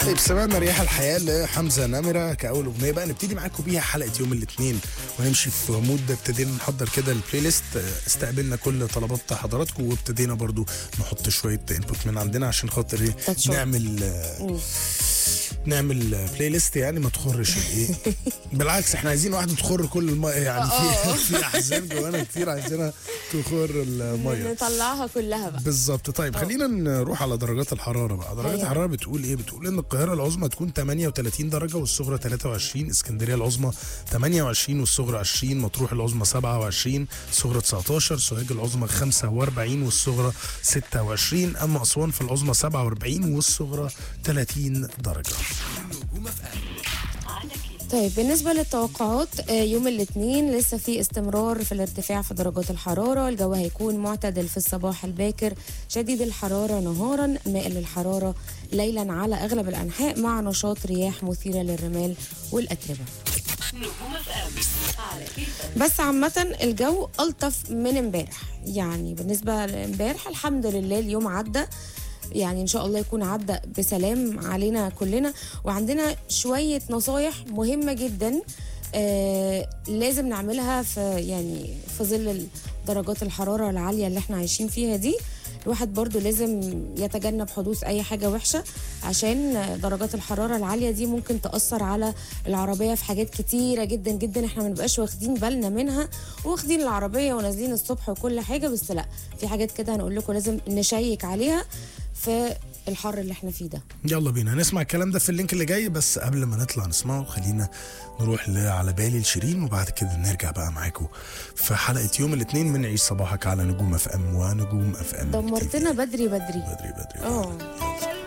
طيب سمعنا رياح الحياة لحمزة نمرة كأول أغنية بقى نبتدي معاكم بيها حلقة يوم الاثنين ونمشي في مود ابتدينا نحضر كده البلاي ليست استقبلنا كل طلبات حضراتكم وابتدينا برضو نحط شوية انبوت من عندنا عشان خاطر ايه تاتشات. نعمل آه، نعمل بلاي ليست يعني ما تخرش الايه بالعكس احنا عايزين واحده تخر كل الميه يعني في في احزان جوانا كتير عايزينها تخر الميه نطلعها كلها بقى بالظبط طيب خلينا نروح على درجات الحراره بقى درجات أيوة. الحراره بتقول ايه بتقول ان القاهره العظمى تكون 38 درجه والصغرى 23 اسكندريه العظمى 28 والصغرى 20 مطروح العظمى 27 الصغرى 19 سوهاج العظمى 45 والصغرى 26 اما اسوان في العظمى 47 والصغرى 30 درجه طيب بالنسبة للتوقعات آه، يوم الاثنين لسه في استمرار في الارتفاع في درجات الحرارة الجو هيكون معتدل في الصباح الباكر شديد الحرارة نهارا مائل الحرارة ليلا على أغلب الأنحاء مع نشاط رياح مثيرة للرمال والأتربة بس عامة الجو ألطف من امبارح يعني بالنسبة لامبارح الحمد لله اليوم عدى يعني ان شاء الله يكون عدى بسلام علينا كلنا وعندنا شويه نصايح مهمه جدا آه لازم نعملها في يعني في ظل درجات الحراره العاليه اللي احنا عايشين فيها دي الواحد برضو لازم يتجنب حدوث اي حاجه وحشه عشان درجات الحراره العاليه دي ممكن تاثر على العربيه في حاجات كتيره جدا جدا احنا ما نبقاش واخدين بالنا منها واخدين العربيه ونازلين الصبح وكل حاجه بس لا في حاجات كده هنقول لكم لازم نشيك عليها في الحر اللي احنا فيه ده يلا بينا نسمع الكلام ده في اللينك اللي جاي بس قبل ما نطلع نسمعه خلينا نروح ل- على بالي لشيرين وبعد كده نرجع بقى معاكم في حلقه يوم الاثنين من عيش صباحك على نجوم اف ام ونجوم اف ام دمرتنا بدري بدري بدري بدري اه يلا.